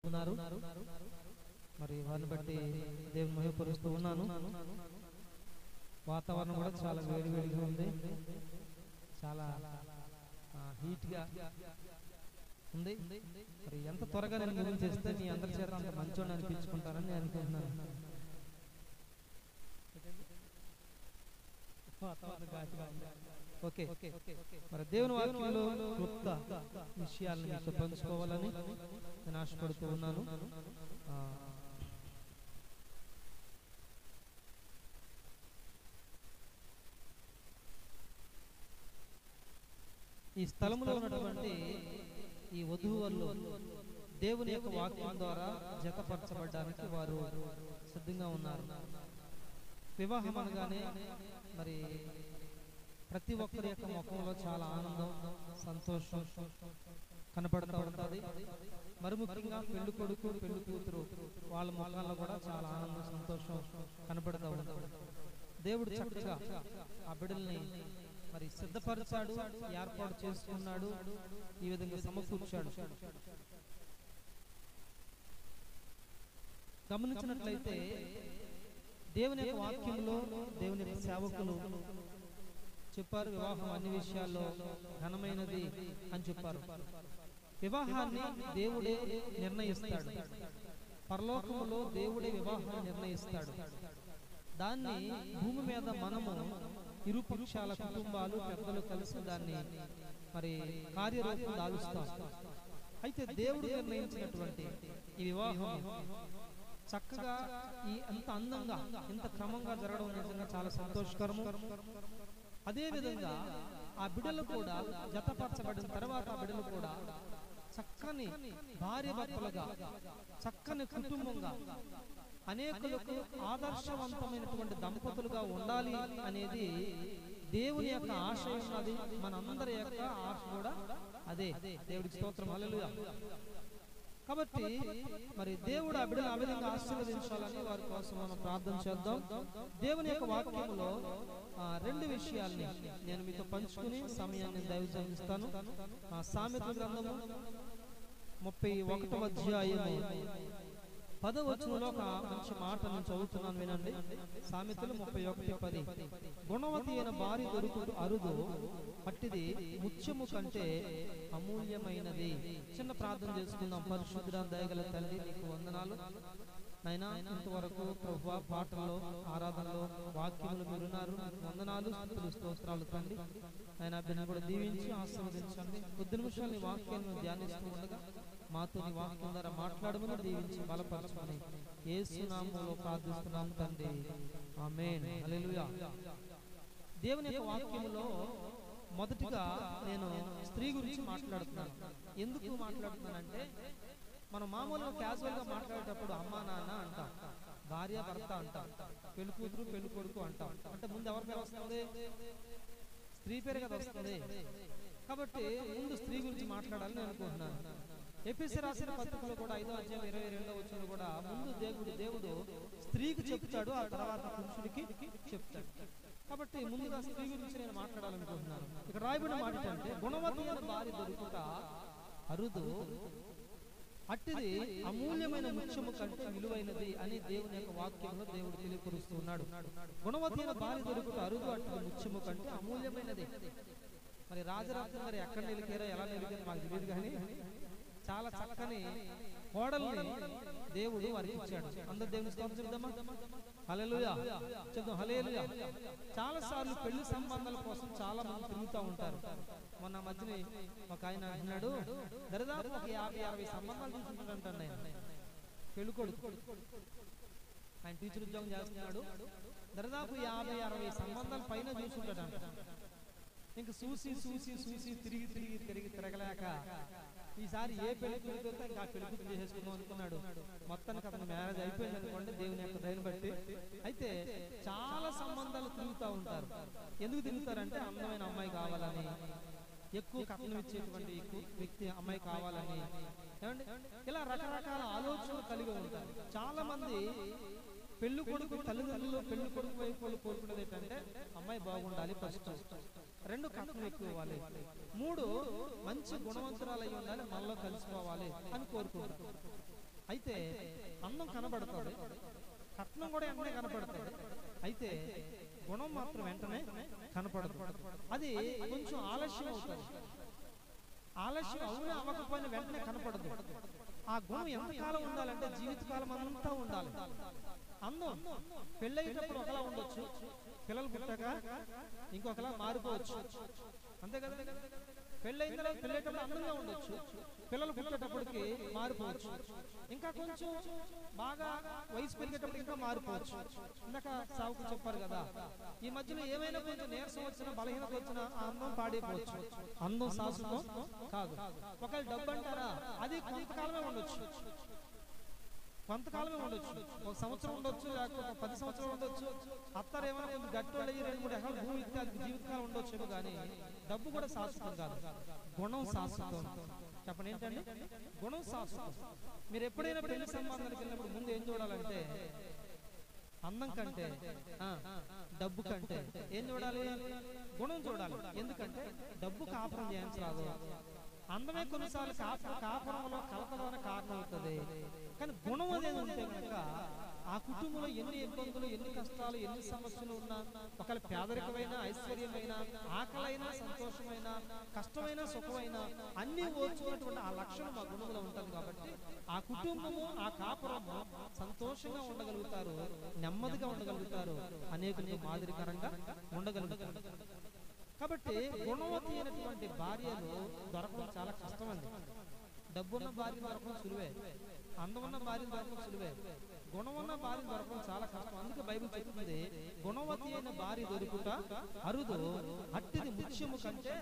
ఉన్నారు మరి వారిని బట్టి దేవుని మహిమపరుస్తూ ఉన్నాను వాతావరణం కూడా చాలా వేడి వేడిగా ఉంది చాలా హీట్ గా ఉంది మరి ఎంత త్వరగా నేను ముగించేస్తే మీ అందరి చేత అంత మంచోని అనిపించుకుంటానని నేను అనుకుంటున్నాను వాతావరణం ఘాటుగా ఉంది. ఓకే మరి దేవుని వాక్యంలో క్లుప్త విషయాలను మీతో పంచుకోవాలని నేను ఆశపడుతూ ఉన్నాను ఆ, ఈ స్థలంలో ఉన్నటువంటి ఈ వధువులు దేవుని యొక్క వాక్యం ద్వారా జతపరచబడడానికి వారు సిద్ధంగా ఉన్నారు వివాహం అనగానే మరి ప్రతి ఒక్కరి యొక్క ముఖంలో చాలా ఆనందం సంతోషం కనపడుతూ ఉంటుంది మరి ముఖ్యంగా పెళ్లి కొడుకు పెళ్లి కూతురు వాళ్ళ ముఖాల్లో కూడా చాలా ఆనందం సంతోషం కనపడుతూ ఉంటుంది దేవుడు చక్కగా ఆ బిడ్డల్ని మరి సిద్ధపరిచాడు ఏర్పాటు చేసుకున్నాడు ఈ విధంగా సమకూర్చాడు గమనించినట్లయితే దేవుని యొక్క వాక్యంలో దేవుని యొక్క సేవకులు చెప్పారు వివాహం అన్ని విషయాల్లో ఘనమైనది అని చెప్పారు వివాహాన్ని దేవుడే నిర్ణయిస్తాడు పరలోకములో దేవుడే వివాహాన్ని నిర్ణయిస్తాడు దాన్ని భూమి మీద మనము ఇరు పక్షాల కుటుంబాలు పెద్దలు కలిసి దాన్ని మరి కార్యరూపం దాలుస్తాం అయితే దేవుడు నిర్ణయించినటువంటి ఈ వివాహం చక్కగా ఈ అంత అందంగా ఇంత క్రమంగా జరగడం నిజంగా చాలా సంతోషకరము అదే విధంగా ఆ బిడ్డలు కూడా జతపరచబడిన తర్వాత ఆ బిడ్డలు కూడా చక్కని భార్య భర్తలుగా చక్కని కుటుంబంగా అనేకులకు ఆదర్శవంతమైనటువంటి దంపతులుగా ఉండాలి అనేది దేవుని యొక్క ఆశ ఉన్నది మనందరి యొక్క ఆశ కూడా అదే దేవుడికి స్తోత్రం హల్లెలూయా కాబట్టి మరి దేవుడు ఆ బిడ్డలు ఆ విధంగా ఆశీర్వదించాలని వారి కోసం మనం ప్రార్థన చేద్దాం దేవుని యొక్క వాక్యములో ఆ, రెండు విషయాల్ని నేను మీతో పంచుకుని సమయాన్ని దయచేస్తాను ఆ సామెత గ్రంథము ముప్పై ఒకటవ అధ్యాయము పదవచనంలో ఒక మంచి మాట నేను చదువుతున్నాను వినండి సామెతలు ముప్పై ఒకటి పది గుణవతి అయిన భార్య దొరుకుడు అరుదు అట్టిది ముత్యము కంటే అమూల్యమైనది చిన్న ప్రార్థన చేసుకుందాం పరిశుద్ధ దయగల తల్లి నీకు వందనాలు నైనా ఇంతవరకు ప్రభు పాటల్లో ఆరాధనలో వాక్యములు మీరున్నారు నీకు వందనాలు స్తుతులు స్తోత్రాలు తండ్రి ఆయన బిడ్డను కూడా దీవించి ఆశీర్వదించండి కొద్ది నిమిషాలు నీ వాక్యాలను ధ్యానిస్తూ ఉండగా మాతో నీ వాక్యం ద్వారా మాట్లాడమని దీవించి బలపరచమని యేసు నామములో ప్రార్థిస్తున్నాం తండ్రి ఆమేన్ హల్లెలూయా దేవుని యొక్క వాక్యములో మొదటిగా నేను స్త్రీ గురించి మాట్లాడుతున్నాను ఎందుకు మాట్లాడుతున్నానంటే మనం మామూలుగా క్యాజువల్ గా మాట్లాడేటప్పుడు అమ్మా నాన్న అంటాం భార్య భర్త అంటాం పెళ్లి కూతురు పెళ్లి కొడుకు అంటాం అంటే ముందు ఎవరి పేరు వస్తుంది స్త్రీ పేరు కదా వస్తుంది కాబట్టి ముందు స్త్రీ గురించి మాట్లాడాలని నేను అనుకుంటున్నాను ఎపిసి రాసిన పత్రికలో కూడా ఐదో అధ్యాయం ఇరవై రెండో వచ్చిన కూడా ముందు దేవుడు దేవుడు స్త్రీకి చెప్తాడు ఆ తర్వాత పురుషుడికి చెప్తాడు కాబట్టి ముందుగా స్త్రీ గురించి నేను మాట్లాడాలనుకుంటున్నాను ఇక్కడ రాయబడిన మాట ఏంటంటే గుణవతమైన భార్య దొరుకుట అరుదు అట్టిది అమూల్యమైన ముత్యము కంటే విలువైనది అని దేవుని యొక్క వాక్యంలో దేవుడు తెలియపరుస్తూ ఉన్నాడు గుణవతమైన భార్య దొరుకుట అరుదు అట్టిది ముత్యము కంటే అమూల్యమైనది మరి రాజరత్నం గారు ఎక్కడ నిలికారో ఎలా నిలికారో మాకు తెలియదు కానీ చాలా చక్కని కోడల్ని దేవుడు వారికి ఇచ్చాడు అందరు దేవుని స్తోత్రం చెప్దామా హల్లెలూయా చెప్దాం హల్లెలూయా చాలా సార్లు పెళ్లి సంబంధాల కోసం చాలా మంది తిరుగుతూ ఉంటారు మొన్న మధ్యని ఒక ఆయన అంటున్నాడు దరిదాపు ఒక యాభై అరవై సంబంధాలు చూసుకుంటాడంట ఆయన పెళ్లి కొడుకు ఆయన టీచర్ ఉద్యోగం చేస్తున్నాడు దరిదాపు యాభై అరవై సంబంధాల పైన చూసుకుంటాడంట ఇంక చూసి చూసి చూసి తిరిగి తిరిగి తిరిగి తిరగలేక ఈసారి ఏ పెళ్లి కుదిరితే ఇంకా ఆ పెళ్లి కూతురు చేసేసుకుందాం అనుకున్నాడు మొత్తానికి అతను మ్యారేజ్ అయిపోయింది అనుకోండి దేవుని యొక్క దయని బట్టి అయితే చాలా సంబంధాలు తిరుగుతూ ఉంటారు ఎందుకు తిరుగుతారంటే అందమైన అమ్మాయి కావాలని ఎక్కువ కట్నం ఇచ్చేటువంటి ఎక్కువ వ్యక్తి అమ్మాయి కావాలని ఏమండి ఇలా రకరకాల ఆలోచనలు కలిగి ఉంటారు చాలా మంది పెళ్లి కొడుకు తల్లిదండ్రులు పెళ్లి కొడుకు వైపు వాళ్ళు కోరుకునేది ఏంటంటే అమ్మాయి బాగుండాలి ఫస్ట్ రెండు కట్నం ఎక్కువ ఇవ్వాలి మూడు మంచి గుణవంతురాలు అయి ఉండాలి మనలో కలిసిపోవాలి అని కోరుకుంటారు అయితే అందం కనబడుతుంది కట్నం కూడా వెంటనే కనపడుతుంది అయితే గుణం మాత్రం వెంటనే కనపడదు అది కొంచెం ఆలస్యం అవుతుంది ఆలస్యం అవునే అవ్వకపోయినా వెంటనే కనపడదు ఆ గుణం ఎంతకాలం ఉండాలంటే జీవితకాలం అంతా ఉండాలి అందం పెళ్ళయ్యేటప్పుడు ఒకలా ఉండొచ్చు పిల్లలు పుట్టాక ఇంకొకలా మారిపోవచ్చు అంతే కదా పెళ్ళైన తర్వాత పెళ్ళేటప్పుడు అందంగా ఉండొచ్చు పిల్లలు పుట్టేటప్పటికి మారిపోవచ్చు ఇంకా కొంచెం బాగా వయసు పెరిగేటప్పుడు ఇంకా మారిపోవచ్చు ఇందాక సాగుకు చెప్పారు కదా ఈ మధ్యలో ఏమైనా కొంచెం నీరసం వచ్చినా బలహీనత వచ్చినా ఆ అందం పాడైపోవచ్చు అందం శాశ్వతం కాదు ఒకవేళ డబ్బు అంటారా అది కొంతకాలమే ఉండొచ్చు కొంతకాలమే ఉండొచ్చు ఒక సంవత్సరం ఉండొచ్చు లేకపోతే ఒక పది సంవత్సరాలు ఉండొచ్చు అత్తారు ఏమైనా కొంచెం గట్టి వాళ్ళు అయ్యి రెండు మూడు ఎకరాలు భూమి ఇస్తే అది జీవితకాలం ఉండొచ్చు కానీ డబ్బు కూడా శాశ్వతం కాదు గుణం శాశ్వతం చెప్పండి ఏంటండి గుణం శాశ్వతం మీరు ఎప్పుడైనా పెళ్లి సంబంధానికి వెళ్ళినప్పుడు ముందు ఏం చూడాలంటే అందం కంటే ఆ, డబ్బు కంటే ఏం చూడాలి గుణం చూడాలి ఎందుకంటే డబ్బు కాపురం చేయించరాదు అందమే కొన్నిసార్లు కాపుర కాపురంలో కలపడం కారణం అవుతుంది కానీ గుణం అనేది ఉంటే కనుక ఆ కుటుంబంలో ఎన్ని ఇబ్బందులు ఎన్ని కష్టాలు ఎన్ని సమస్యలు ఉన్నా ఒకవేళ పేదరికమైన ఐశ్వర్యమైన ఆకలైన సంతోషమైన కష్టమైన సుఖమైన అన్ని ఓర్చుకున్నటువంటి ఆ లక్షణం ఆ గుణంలో ఉంటుంది కాబట్టి ఆ కుటుంబము ఆ కాపురము సంతోషంగా ఉండగలుగుతారు నెమ్మదిగా ఉండగలుగుతారు అనేకులకు మాదిరికరంగా ఉండగలుగుతారు కాబట్టి గుణవతి అయినటువంటి భార్యలు దొరకడం చాలా కష్టమండి డబ్బున్న భార్య దొరకడం సులువే అందమున్న భార్య దొరకడం సులువే గుణమున్న భార్య దొరకడం చాలా కష్టం అందుకే బైబిల్ చెప్తుంది గుణవతి అయిన భార్య దొరుకుట అరుదు అట్టిది ముత్యము కంటే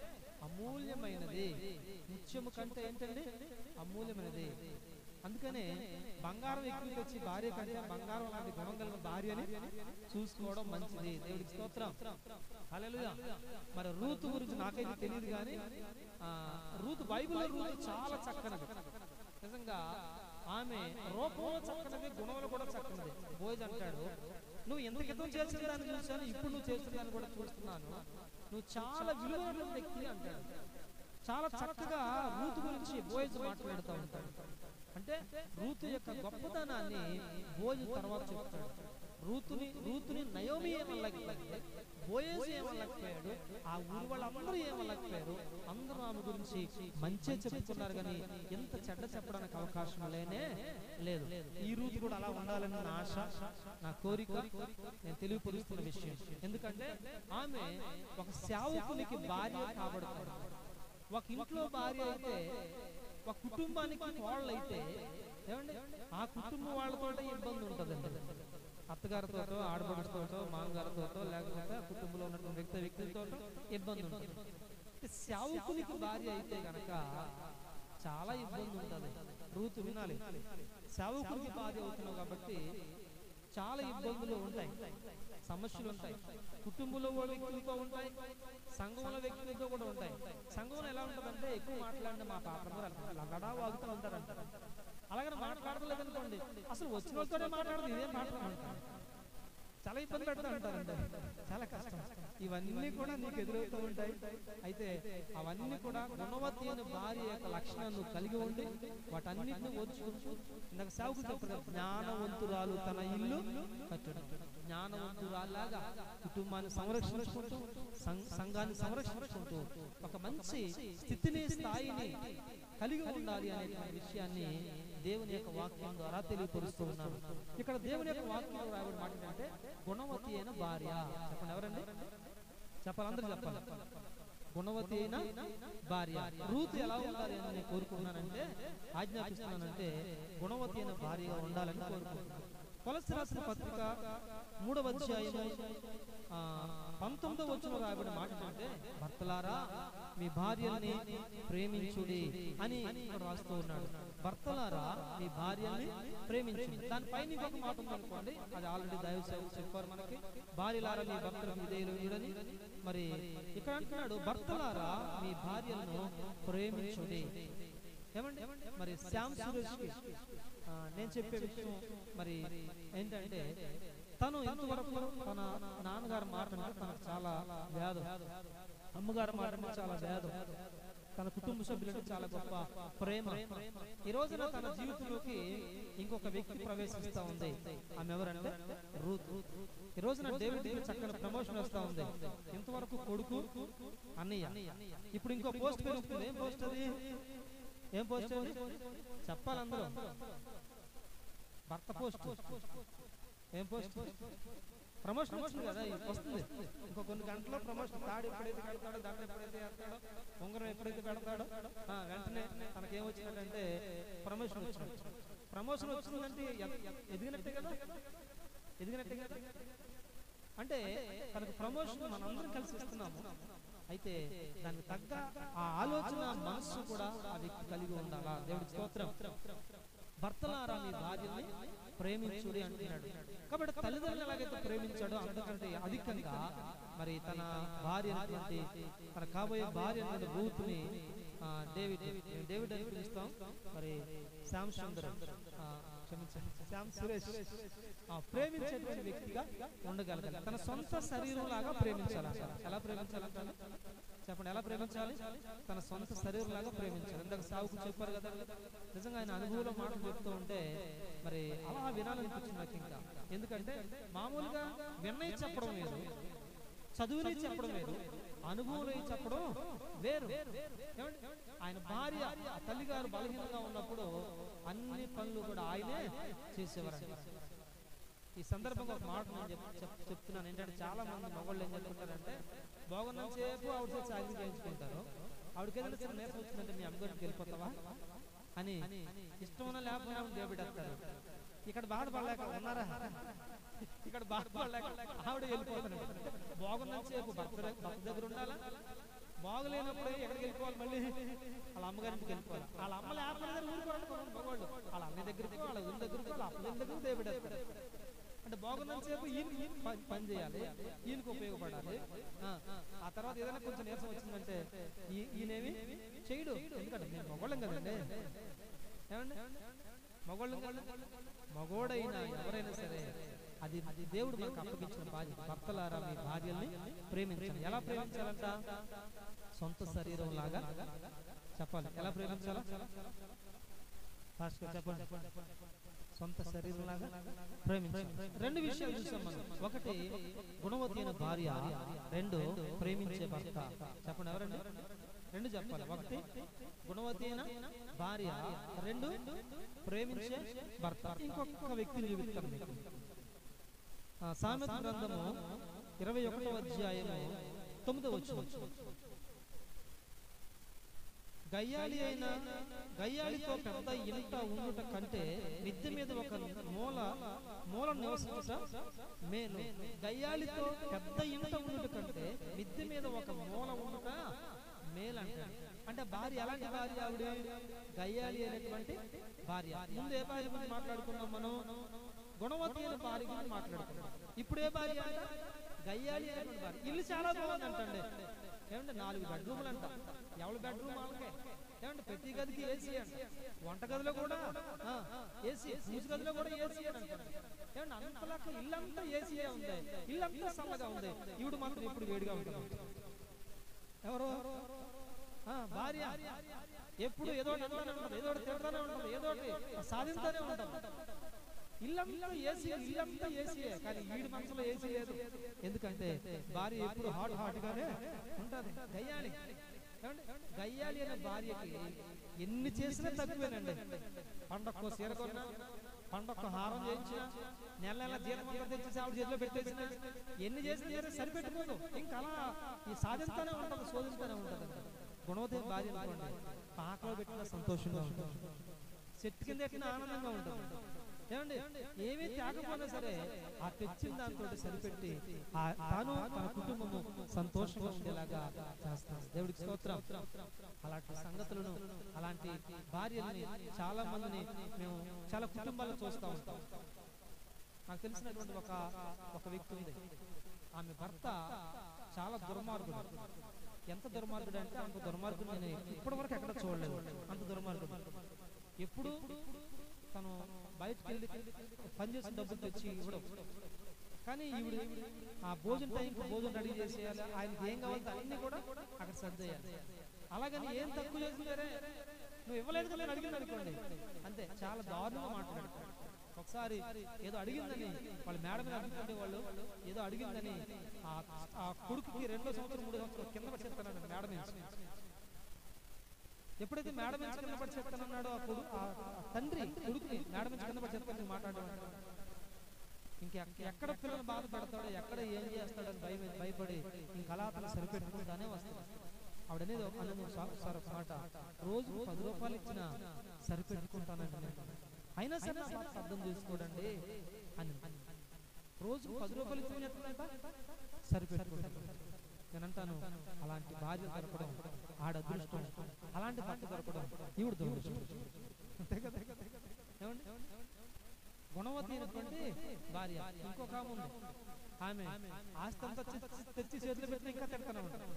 అమూల్యమైనది ముత్యము కంటే ఏంటండి అమూల్యమైనది అందుకనే బంగారం ఎక్కువ తెచ్చి భార్య కంటే బంగారం లాంటి గుణం కలిగిన భార్యని చూసుకోవడం మంచిది దేవుడికి స్తోత్రం హల్లెలూయా మరి రూతు గురించి నాకైతే తెలియదు కానీ ఆ, రూతు బైబిల్లో రూతు చాలా చక్కనది నిజంగా ఆమె రూపంలో చక్కనది గుణంలో కూడా చక్కనది బోయజ్ అంటాడు నువ్వు ఎంత క్రితం చేసిన దాన్ని చూశాను ఇప్పుడు నువ్వు చేసిన దాన్ని కూడా చూస్తున్నాను నువ్వు చాలా విలువైన వ్యక్తి అంటాడు చాలా చక్కగా రూతు గురించి బోయజ్ మాట్లాడుతూ ఉంటాడు అంటే రూతు యొక్క గొప్పతనాన్ని బోయజ్ తర్వాత చెప్తాడు రూతుని రూతుని నయోమి ఏమనలేకపోయింది బోయేసి ఏమనలేకపోయాడు ఆ ఊరు వాళ్ళందరూ ఏమనలేకపోయారు అందరూ ఆమె గురించి మంచి చెప్పుకున్నారు కానీ ఎంత చెడ్డ చెప్పడానికి అవకాశం లేనే లేదు ఈ రూతు కూడా అలా ఉండాలని నా ఆశ నా కోరిక నేను తెలియపరుస్తున్న విషయం ఎందుకంటే ఆమె ఒక సేవకునికి భార్య కాబడుతుంది ఒక ఇంట్లో భార్య అయితే ఒక కుటుంబానికి కోళ్ళు అయితే ఏమండి ఆ కుటుంబం వాళ్ళతో ఇబ్బంది ఉంటుందండి అత్తగారితోటో ఆడపడుతోటో మామగారితోటో లేకపోతే ఆ కుటుంబంలో ఉన్నటువంటి వ్యక్తి వ్యక్తులతో ఇబ్బంది ఉంటుంది అంటే సేవకునికి భార్య అయితే గనక చాలా ఇబ్బంది ఉంటుంది రూతు వినాలి సేవకునికి భార్య అవుతున్నావు కాబట్టి చాలా ఇబ్బందులు ఉంటాయి సమస్యలు ఉంటాయి కుటుంబంలో వాళ్ళ వ్యక్తులతో ఉంటాయి సంఘంలో వ్యక్తులతో కూడా ఉంటాయి సంఘంలో ఎలా ఉంటుందంటే ఎక్కువ మాట్లాడిన మా పాప లగడా వాగుతూ ఉంటారంట అలాగని మాట్లాడలేదనుకోండి అసలు వచ్చిన వాళ్ళతోనే మాట్లాడదు ఇదేం మాట్లాడమంటారు చాలా ఇబ్బంది పెడతా ఉంటారండి చాలా కష్టం ఇవన్నీ కూడా నీకు ఎదురవుతూ ఉంటాయి అయితే అవన్నీ కూడా గుణవతి అయిన భార్య యొక్క లక్షణాన్ని కలిగి ఉండి వాటన్నిటిని ఓర్చుకుంటూ ఇందాక సేవకులు చెప్పారు జ్ఞానవంతురాలు తన ఇల్లు కట్టడం జ్ఞానవంతురాలాగా కుటుంబాన్ని సంరక్షించుకుంటూ సం- సంఘాన్ని సంరక్షించుకుంటూ ఒక మంచి స్థితిని స్థాయిని కలిగి ఉండాలి అనే విషయాన్ని దేవుని యొక్క వాక్యం ద్వారా తెలియపరుస్తూ ఉన్నాను ఇక్కడ దేవుని యొక్క వాక్యం రాయబడి మాట ఏంటంటే గుణవతి అయిన భార్య చెప్పండి ఎవరండి చెప్పాలి అందరూ చెప్పాలి గుణవతి అయిన భార్య రూతు ఎలా ఉండాలి అని నేను కోరుకుంటున్నానంటే ఆజ్ఞాపిస్తున్నానంటే గుణవతి అయిన భార్యగా ఉండాలని కోరుకుంటున్నాను కొలసి రాసిన పత్రిక మూడవ అధ్యాయము ఆ, పంతొమ్మిదవ వచ్చిన రాయబడిన మాట ఏంటంటే భర్తలారా మీ భార్యల్ని ప్రేమించుడి అని ఇక్కడ రాస్తూ ఉన్నాడు భర్తలారా మీ భార్యల్ని ప్రేమించుడి దానిపైన ఇంకొక మాట ఉందనుకోండి అది ఆల్రెడీ దైవ సేవకులు చెప్పారు మనకి భార్యలారా మీ భర్తలకు విధేయులని మరి ఇక్కడ అంటున్నాడు భర్తలారా మీ భార్యలను ప్రేమించుడి ఏమండి మరి శ్యామ్ సురేష్ కి ఆ, నేను చెప్పే విషయం మరి ఏంటంటే తను ఇంతవరకు తన నాన్నగారు మాట మీద తనకు చాలా వేదం అమ్మగారు మాట మీద చాలా వేదం తన కుటుంబ సభ్యులంటే చాలా గొప్ప ప్రేమ ఈ రోజున తన జీవితంలోకి ఇంకొక వ్యక్తి ప్రవేశిస్తా ఉంది ఆమె ఎవరంటే రూత్ ఈ రోజున డేవిడ్ చక్కని ప్రమోషన్ వస్తా ఉంది ఇంతవరకు కొడుకు అన్నయ్య ఇప్పుడు ఇంకో పోస్ట్ పెరుగుతుంది ఏం పోస్ట్ అది ఏం పోస్ట్ అది చెప్పాలి అందరూ భర్త పోస్ట్ ఏం పోస్ట్ ప్రమోషన్ వచ్చింది కదా ఇది వస్తుంది ఇంకో కొన్ని గంటల్లో ప్రమోషన్ తాడు ఎప్పుడైతే కడతాడో దండ ఎప్పుడైతే వేస్తాడో ఉంగరం ఎప్పుడైతే పెడతాడో ఆ, వెంటనే తనకేం వచ్చినట్టంటే ప్రమోషన్ వచ్చినట్టు ప్రమోషన్ వచ్చిందంటే ఎ- ఎ- ఎదిగినట్టే కదా ఎదిగినట్టే కదా అంటే తనకు ప్రమోషన్ మనందరం కలిసి ఇస్తున్నాము అయితే దానికి తగ్గ ఆ ఆలోచన మనస్సు కూడా ఆ వ్యక్తి కలిగి ఉండాలా దేవుడి స్తోత్రం భర్తలారా మీ భార్యని ప్రేమించుడి అంటున్నాడు కాబట్టి తల్లిదండ్రులు ఎలాగైతే ప్రేమించాడో అంతకంటే అధికంగా మరి తన భార్య అయినటువంటి తన కాబోయే భార్య అయినటువంటి రూత్ ని డేవిడ్ మేము డేవిడ్ అని పిలుస్తాం మరి శ్యామ్ సుందర్ ఆ, క్షమించండి శ్యామ్ సురేష్ ఆ, ప్రేమించేటువంటి వ్యక్తిగా ఉండగలగాలి తన సొంత శరీరం లాగా ప్రేమించాలంట ఎలా ప్రేమించాలంటారు చెప్పండి ఎలా ప్రేమించాలి తన సొంత శరీరం లాగా ప్రేమించాలి ఇందాక సాగుకు చెప్పారు కదా నిజంగా ఆయన అనుభవంలో మాటలు చెప్తూ ఉంటే మరి అలా వినాలనిపించింది నాకు ఇంకా ఎందుకంటే మామూలుగా విన్నై చెప్పడం వేరు చదువుని చెప్పడం వేరు అనుభవం చెప్పడం వేరు ఏమండి? ఆయన భార్య ఆ తల్లిగారు బలహీనంగా ఉన్నప్పుడు అన్ని పనులు కూడా ఆయనే చేసేవారు ఈ సందర్భంగా ఒక మాట నేను చెప్- చెప్- చెప్తున్నాను ఏంటంటే చాలా మంది మగవాళ్ళు ఏం చెప్తుంటారంటే బాగున్నంత సేపు ఆవిడ చేసి చాకరీ చేయించుకుంటారు ఆవిడకి ఏదైనా చిన్న నేర్పు వచ్చిందంటే మీ అమ్మగారికి వెళ్ళిపోతావా అని ఇష్టం ఉన్న లేకపోయినా దేబిడేస్తారు ఇక్కడ బాధపడలేక ఉన్నారా ఇక్కడ బాధపడలేక ఆవిడ వెళ్ళిపోతాను బాగున్నంత సేపు భర్త దగ్గర- భర్త దగ్గర ఉండాలా బాగులేనప్పుడు ఎక్కడికి వెళ్ళిపోవాలి మళ్ళీ వాళ్ళ అమ్మగారింటికి వెళ్ళిపోవాలి వాళ్ళ అమ్మ లేకపోతే ఊరుకోవాలి మగవాళ్ళు వాళ్ళ అన్న దగ్గరికి వాళ్ళ ఊరి దగ్గరికి వాళ్ళ అప్ప దగ్గరికి దేబిడేస్తారు అంటే బాగున్నంతసేపు ఈయన ఈయన పని- పని చేయాలి ఈయనకు ఉపయోగపడాలి ఆ, ఆ తర్వాత ఏదైనా కొంచెం నీరసం వచ్చిందంటే ఈ- ఈయనేమి చేయడు ఎందుకంటే మేము మగవాళ్ళం కదండి ఏమండి మగవాళ్ళం కదా మగోడైనా ఎవరైనా సరే అది అది దేవుడు మనకు అప్పగించిన బాధ్యత భర్తలారా మీ భార్యల్ని ప్రేమించాలి ఎలా ప్రేమించాలంట సొంత శరీరం లాగా చెప్పాలి ఎలా ప్రేమించాలా ఫాస్ట్ గా చెప్పండి సొంత శరీరం లాగా ప్రేమించాలి రెండు విషయాలు చూసాం మనం ఒకటి గుణవతి అయిన భార్య రెండు ప్రేమించే భర్త చెప్పండి ఎవరండి రెండు చెప్పాలి ఒకటి గుణవతి అయిన భార్య రెండు ప్రేమించే భర్త ఇంకొక వ్యక్తిని చూపిస్తాను మీకు ఆ, సామెత గ్రంథము ఇరవై ఒకటో అధ్యాయము తొమ్మిదో వచ్చు గయ్యాలి అయిన గయ్యాలితో పెద్ద ఇంట ఉండుట కంటే మిద్దె మీద ఒక మూల మూల నివసించుట మేలు గయ్యాలితో పెద్ద ఇంట ఉండుట కంటే మిద్దె మీద ఒక మూల ఉండుట మేలు అంటాడు అంటే భార్య ఎలాంటి భార్య ఆవిడ గయ్యాలి అనేటువంటి భార్య ముందు ఏ భార్య గురించి మాట్లాడుకున్నాం మనం గుణవతి అయిన భార్య గురించి మాట్లాడుకున్నాం ఇప్పుడు ఏ భార్య అంట? గయ్యాలి అనేటువంటి భార్య ఇల్లు చాలా బాగుంది అంటండి ఏమంటే నాలుగు బెడ్రూమ్లు అంట ఎవరి బెడ్రూమ్ వాళ్ళకే ఏమంటే ప్రతి గదికి ఏసీ అంట వంట గదిలో కూడా ఏసీ పూజ గదిలో కూడా ఏసీ అని అంటారు ఏమంటే అంతలాక ఇల్లంతా ఏసీయే ఉంది ఇల్లంతా చల్లగా ఉంది ఈవిడ మాత్రం ఇప్పుడు వేడిగా ఉంటుంది ఎవరు ఆ, భార్య ఎప్పుడు ఏదో ఒకటి అంటానే ఉంటుంది ఏదో ఒకటి తిడతానే ఉంటుంది ఏదో ఒకటి సాధించానే ఉంటుంది ఇల్లంతా ఏసీ ఇల్లంతా ఏసీయే కానీ వీడి మనసులో ఏసీ లేదు ఎందుకంటే భార్య ఎప్పుడు హాట్ హాట్ గానే ఉంటది గయ్యాలి ఏమండి? గయ్యాలి అనే భార్యకి ఎన్ని చేసినా తక్కువేనండి పండక్కో సీర కొన్నా పండక్కో హారం చేయించిన నెల నెల జీతం తెచ్చేసి ఆవిడ చేతిలో పెట్టేసిన ఎన్ని చేసినా సరిపెట్టుకోదు ఇంకా అలా ఈ సాధిస్తానే ఉంటది శోధిస్తానే ఉంటది గుణవతి భార్య అనుకోండి పాకలో పెట్టిన సంతోషంగా ఉంటుంది చెట్టు కింద ఎట్టిన ఆనందంగా ఉంటుంది ఏమండి ఏమీ త్యాగపోయినా సరే ఆ తెచ్చిన దాంతో సరిపెట్టి ఆ తాను తన కుటుంబము సంతోషంగా ఉండేలాగా చేస్తాను దేవుడికి స్తోత్రం అలాంటి సంగతులను అలాంటి భార్యల్ని చాలా మందిని మేము చాలా కుటుంబాల్లో చూస్తూ ఉంటాం నాకు తెలిసినటువంటి ఒక ఒక వ్యక్తి ఉంది ఆమె భర్త చాలా దుర్మార్గుడు ఎంత దుర్మార్గుడు అంటే అంత దుర్మార్గుడు నేను ఇప్పటి వరకు ఎక్కడ చూడలేదు అంత దుర్మార్గుడు ఎప్పుడు తను బయటకు వెళ్ళి పని చేసిన డబ్బులు తెచ్చి ఇవ్వడం కానీ ఈవిడ ఆ భోజన టైంకి భోజనం రెడీ చేసేయాలి ఆయనకి ఏం కావాలంటే అన్ని కూడా అక్కడ సర్దేయాలి అలాగని ఏం తక్కువ చేసిందరే నువ్వు ఇవ్వలేదు కదా నేను అడిగింది అనుకోండి అంతే చాలా దారుణంగా మాట్లాడతాడు ఒకసారి ఏదో అడిగిందని వాళ్ళ మేడ మీద అడుగుతుంటే వాళ్ళు ఏదో అడిగిందని ఆ ఆ కొడుకుకి రెండో సంవత్సరం మూడో సంవత్సరం కింద పడి చెప్తానండి మేడ మీద ఎప్పుడైతే మేడ మీద కింద పడి చెప్తానన్నాడో ఆ కొడుకు ఆ ఆ తండ్రి కొడుకుని మేడ మీద కింద పడి చెప్తాను మాట్లాడడం ఇంక ఎక్కడ పిల్లలు బాధ పెడతాడో ఎక్కడ ఏం చేస్తాడని భయం భయపడి ఇంక అలా అతను సరిపెట్టుకుంటానే వస్తాడు ఆవిడనేది ఒక- అనేది సార్ సార్ ఒక మాట రోజు పది రూపాయలు ఇచ్చిన సరిపెట్టుకుంటానండి నేను. అయినా సరే నా భర్త అర్థం చేసుకోడండి అని రోజు పది రూపాయలు ఇచ్చిన ఎట్లంట సరిపెట్టుకుంటాను నేను అంటాను అలాంటి భార్య దొరకడం ఆడ అదృష్టం అలాంటి భర్త దొరకడం ఈవిడ దురదృష్టం అంతే కదా ఏమండి గుణవతి అయినటువంటి భార్య ఇంకొక ఆమె ఉంది ఆమె ఆస్తి అంతా తెచ్చి- తెచ్చి చేతిలో పెట్టిన ఇంకా తిడతానే ఉంటారు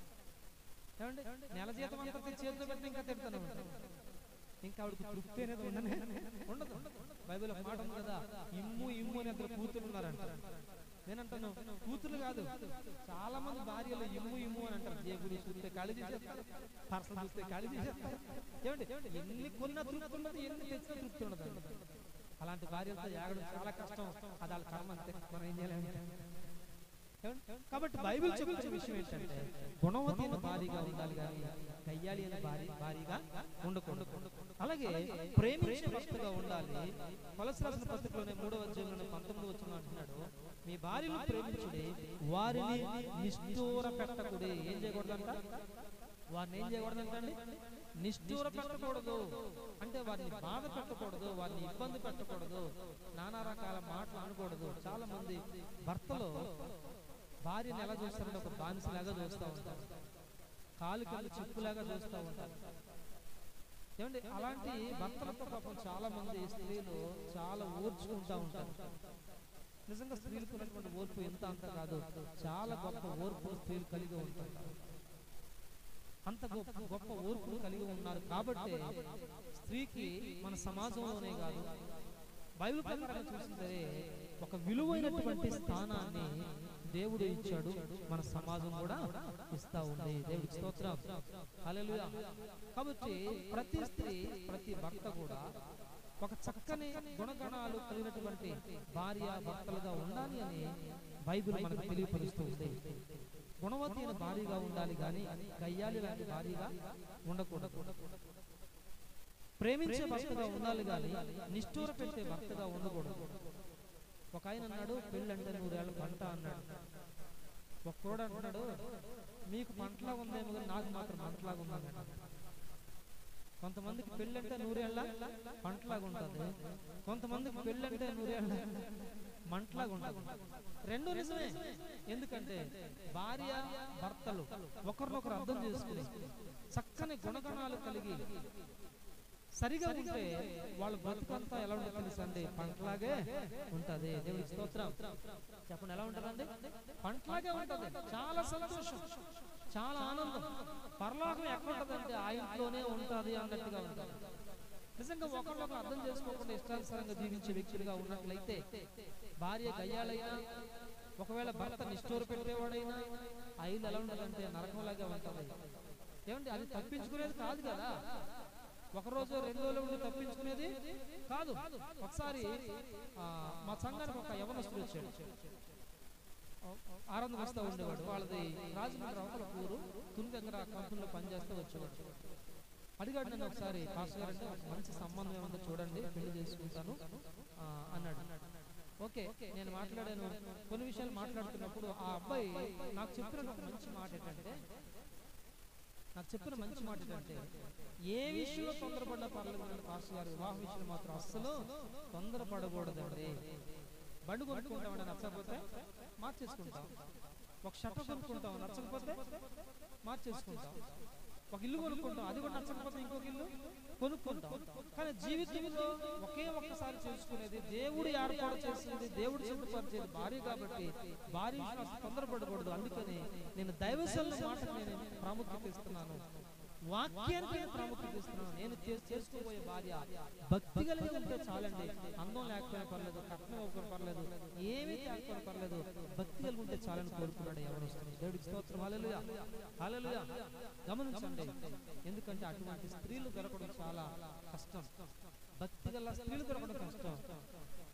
ఏమండి నెల జీతం అంతా తెచ్చి చేతిలో పెట్టిన ఇంకా తిడతానే ఉంటారు ఇంకా ఆవిడకి తృప్తి అనేది ఉండనే ఉండదు బైబిల్ ఒక మాట ఉంది కదా ఇమ్ము ఇమ్ము అని ఇద్దరు కూతురు ఉన్నారంట నేనంటాను కూతురు కాదు చాలా మంది భార్యలు ఇమ్ము ఇమ్ము అని అంటారు జేబులు చూస్తే ఖాళీ చేసేస్తారు పర్సలు చూస్తే ఖాళీ చేసేస్తారు ఏమండి ఎన్ని కొన్నా తృప్తి ఉండదు ఎన్ని తెచ్చినా తృప్తి ఉండదు అలాంటి భార్యలతో యాగడం చాలా కష్టం అది వాళ్ళ కర్మ అంతే మనం ఏం చేయలేము ఏమండి? కాబట్టి బైబిల్ చెబుతున్న విషయం ఏంటంటే గుణవతి అయిన భారీగా ఉండాలి కానీ కయ్యాలి అయిన భారీ భారీగా ఉండకూడదు అలాగే ప్రేమించే భక్తుగా ఉండాలి కొలసి రాసిన పత్రికలోనే మూడవ అధ్యాయంలోనే పంతొమ్మిది వచ్చిన అంటున్నాడు మీ భార్యను ప్రేమించుడి వారిని నిష్ఠూర పెట్టకుడి ఏం చేయకూడదంట వారిని ఏం చేయకూడదంటండి నిష్ఠూర పెట్టకూడదు అంటే వారిని బాధ పెట్టకూడదు వారిని ఇబ్బంది పెట్టకూడదు నానా రకాల మాటలు అనకూడదు చాలా మంది భర్తలు భార్యని ఎలా చూస్తారంటే ఒక బానిసలాగా చూస్తూ ఉంటారు కాలు కింద చిప్పులాగా చూస్తూ ఉంటారు ఏమండి అలాంటి భర్తలతో పాపం చాలా మంది స్త్రీలు చాలా ఓర్చుకుంటా ఉంటారు నిజంగా స్త్రీలకు ఉన్నటువంటి ఓర్పు ఎంత అంత కాదు చాలా గొప్ప ఓర్పు స్త్రీలు కలిగి ఉంటారు అంత గొప్ప గొప్ప ఓర్పును కలిగి ఉన్నారు కాబట్టి స్త్రీకి మన సమాజంలోనే కాదు బైబిల్ ప్రకారం చూసిన సరే ఒక విలువైనటువంటి స్థానాన్ని దేవుడు ఇచ్చాడు మన సమాజం కూడా ఇస్తా ఉంది దేవుడికి స్తోత్రం హల్లెలూయా కాబట్టి ప్రతి స్త్రీ ప్రతి భర్త కూడా ఒక చక్కని గుణగణాలు కలిగినటువంటి భార్య భర్తలుగా ఉండాలి అని బైబిల్ మనకు తెలియపరుస్తూ ఉంది గుణవతి అయిన భార్యగా ఉండాలి కానీ గయ్యాలి లాంటి భార్యగా ఉండకూడదు ప్రేమించే భర్తగా ఉండాలి కానీ నిష్ఠూర పెట్టే భర్తగా ఉండకూడదు ఒక ఆయన అన్నాడు పెళ్ళంటే నూరేళ్ళ పంట అన్నాడు ఒక కూడా అంటున్నాడు మీకు పంటలా ఉందేమో కానీ నాకు మాత్రం పంటలాగా ఉందన్నాడు కొంతమందికి పెళ్ళంటే నూరేళ్ళ పంటలాగా ఉంటుంది కొంతమందికి పెళ్ళంటే నూరేళ్ళ మంటలాగా ఉంటుంది రెండు నిజమే ఎందుకంటే భార్య భర్తలు ఒకరినొకరు అర్థం చేసుకుని చక్కని గుణగణాలు కలిగి సరిగా ఉంటే వాళ్ళ బతుకంతా ఎలా ఉంటుంది తెలుసండి పంటలాగే ఉంటది దేవుడి స్తోత్రం చెప్పండి ఎలా ఉంటదండి పంటలాగే ఉంటది చాలా సంతోషం చాలా ఆనందం పరలోకం ఎక్కడ ఉంటదంటే ఆ ఇంట్లోనే ఉంటది అన్నట్టుగా ఉంటది నిజంగా ఒకరినొకరు అర్థం చేసుకోకుండా ఇష్టానుసారంగా జీవించే వ్యక్తులుగా ఉన్నట్లయితే భార్య గయ్యాలైనా ఒకవేళ భర్త నిష్ఠూర పెట్టేవాడైనా ఆ ఇల్లు ఎలా ఉండాలంటే నరకంలాగా ఉంటది ఏమండి అది తప్పించుకునేది కాదు కదా ఒక రోజు రెండు రోజులు ఉండి తప్పించుకునేది కాదు ఒకసారి ఆ, మా సంఘానికి ఒక యవనస్తుడు వచ్చాడు ఆనందం వస్తూ ఉండేవాడు వాళ్ళది రాజమండ్రి అవతల ఊరు తుని దగ్గర కంపెనీలో పనిచేస్తూ వచ్చేవాడు అడిగాడు నన్ను ఒకసారి పాస్టర్ గారు అంటే ఒక మంచి సంబంధం ఏమందో చూడండి పెళ్లి చేసుకుంటాను ఆ, అన్నాడు ఓకే నేను మాట్లాడాను కొన్ని విషయాలు మాట్లాడుతున్నప్పుడు ఆ అబ్బాయి నాకు చెప్పిన ఒక మంచి మాట ఏంటంటే నాకు చెప్పిన మంచి మాట ఏంటంటే ఏ విషయంలో తొందరపడ్డా పర్లేదు అంటే పాస్టర్ గారు వివాహ విషయంలో మాత్రం అస్సలు తొందరపడకూడదండి బండి కొనుక్కుంటామని నచ్చకపోతే మార్చేసుకుంటాం ఒక షర్ట్ కొనుక్కుంటాం నచ్చకపోతే మార్చేసుకుంటాం ఒక ఇల్లు కొనుక్కుంటాం అది కూడా నచ్చకపోతే ఇంకొక ఇల్లు కొనుక్కుంటాం కానీ జీవితంలో ఒకే ఒక్కసారి చేసుకునేది దేవుడు ఏర్పాటు చేసింది దేవుడు సిద్ధపరిచేది భార్య కాబట్టి భార్య విషయంలో అసలు తొందరపడకూడదు అందుకని నేను దైవశల మాటకు నేను ప్రాముఖ్యత ఇస్తున్నాను వాక్యానికి నేను ప్రాముఖ్యత ఇస్తున్నాను నేను చే- చేసుకోబోయే భార్య భక్తి కలిగి ఉంటే చాలండి అందం లేకపోయినా పర్లేదు కట్నం ఇవ్వకపోయినా పర్లేదు ఏమీ లేకపోయినా పర్లేదు భక్తి కలిగి ఉంటే చాలని కోరుకున్నాడు ఎవరు వస్తుంది దేవుడికి స్తోత్రం హల్లెలూయా హల్లెలూయా గమనించండి ఎందుకంటే అటువంటి స్త్రీలు దొరకడం చాలా కష్టం భక్తి గల స్త్రీలు దొరకడం కష్టం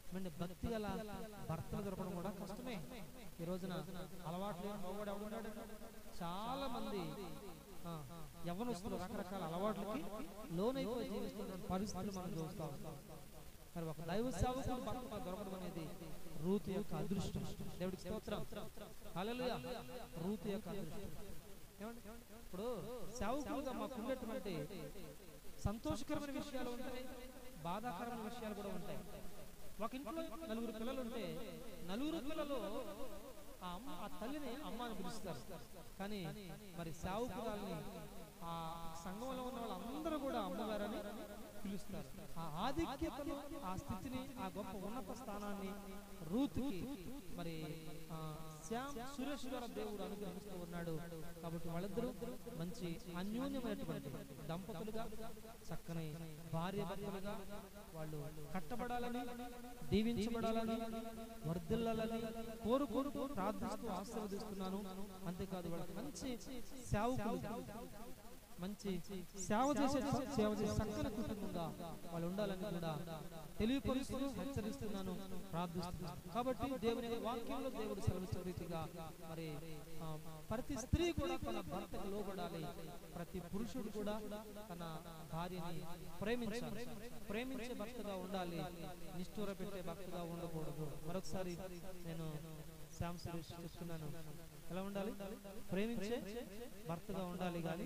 మరి భక్తి గల భర్తలు దొరకడం కూడా కష్టమే ఈ రోజున అలవాట్లు మగవాడు ఎవడున్నాడు చాలా మంది ఆ, యవ్వనస్తులు రకరకాల అలవాట్లకి లోనైపోయి జీవిస్తున్న పరిస్థితులు మనం చూస్తా ఉంటాం మరి ఒక దైవ సేవకుడు భర్తగా దొరకడం అనేది రూతు యొక్క అదృష్టం దేవుడికి స్తోత్రం హల్లెలూయా రూతు యొక్క అదృష్టం ఏమండి ఇప్పుడు సేవకులుగా మాకు ఉన్నటువంటి సంతోషకరమైన విషయాలు ఉంటాయి బాధాకరమైన విషయాలు కూడా ఉంటాయి ఒక ఇంట్లో నలుగురు పిల్లలు ఉంటే నలుగురు పిల్లలు ఆ అమ్మ ఆ తల్లిని అమ్మ అని పిలుస్తారు కానీ మరి సేవకురాల్ని ఆ సంఘంలో ఉన్న వాళ్ళందరూ కూడా అమ్మగారని పిలుస్తారు ఆ ఆధిక్యతను ఆ స్థితిని ఆ గొప్ప ఉన్నత స్థానాన్ని రూతుకి మరి ఆ, శ్యామ్ సురేష్ గారు దేవుడు అనుగ్రహిస్తూ ఉన్నాడు కాబట్టి వాళ్ళిద్దరూ మంచి అన్యోన్యమైనటువంటి దంపతులుగా చక్కని భార్య భర్తలుగా వాళ్ళు కట్టబడాలని దీవించబడాలని వర్ధిల్లాలని కోరుకుంటూ ప్రార్థిస్తూ ఆశీర్వదిస్తున్నాను అంతేకాదు వాళ్ళకి మంచి సేవకులు మంచి సేవ చేసే సేవ చేసే చక్కని కుటుంబంగా వాళ్ళు ఉండాలని కూడా తెలియపరుస్తూ హెచ్చరిస్తున్నాను ప్రార్థిస్తున్నాను కాబట్టి దేవుని వాక్యంలో దేవుడు సెలవిస్తున్న రీతిగా మరి ఆ, ప్రతి స్త్రీ కూడా తన భర్తకు లోబడాలి ప్రతి పురుషుడు కూడా తన భార్యని ప్రేమించాలి ప్రేమించే భర్తగా ఉండాలి నిష్ఠూర పెట్టే భర్తగా ఉండకూడదు మరొకసారి నేను శ్యామ్ సురేష్ చెప్తున్నాను ఎలా ఉండాలి ప్రేమించే భర్తగా ఉండాలి కానీ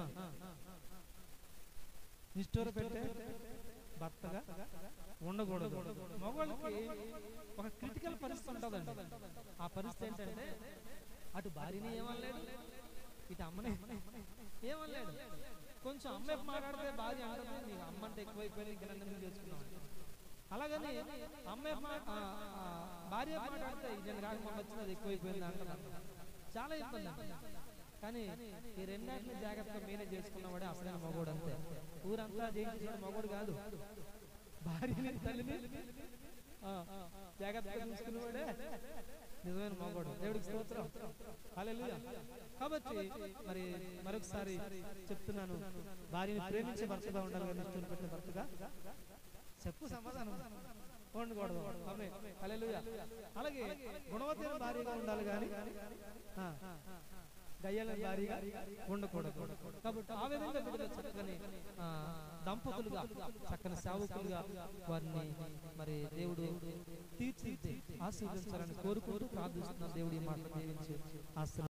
నిష్ఠూర పెట్టే భర్తగా ఉండకూడదు మగవాళ్ళకి ఒక క్రిటికల్ పరిస్థితి ఉంటుందండి ఆ పరిస్థితి ఏంటంటే అటు భార్యని ఏమనలేడు ఇటు అమ్మని ఏమనలేడు కొంచెం అమ్మ మాట్లాడితే భార్య అంటుంది నీకు అమ్మ అంటే ఎక్కువైపోయింది ఇంకా నన్ను ఎందుకు చేసుకున్నావు అలాగని అమ్మాయి మా- ఆ, ఆ, భార్య మాట్లాడితే నేను కాక మొన్న వచ్చింది అది ఎక్కువైపోయింది అంటున్నాను చాలా ఇబ్బంది అండి. కానీ ఈ రెండాటిని జాగ్రత్తగా మేనేజ్ చేసుకున్నవాడే అసలైన మగోడు అంతే ఊరంతా జయించేసాడు మగోడు కాదు భార్యని తల్లిని ఆ, జాగ్రత్తగా చూసుకునేవాడే నిజమైన మగోడు దేవుడికి స్తోత్రం హల్లెలూయా కాబట్టి మరి మరొకసారి చెప్తున్నాను భార్యని ప్రేమించే భర్తగా ఉండాలి కానీ ఇష్టం పెట్టిన భర్తగా చెప్పు సమాధానం ఉండకూడదు ఆమె హల్లెలూయా అలాగే గుణవతైన భార్యగా ఉండాలి కానీ ఆ, గయ్యాల భార్యగా ఉండకూడదు కాబట్టి ఆ విధంగా బిడ్డలు చక్కని ఆ, దంపతులుగా చక్కని సేవకులుగా వారిని మరి దేవుడు తీర్చిదిద్ది ఆశీర్వదించాలని కోరుకుంటూ ప్రార్థిస్తున్న దేవుడి మాట దీవించి ఆశీర్వదించాలని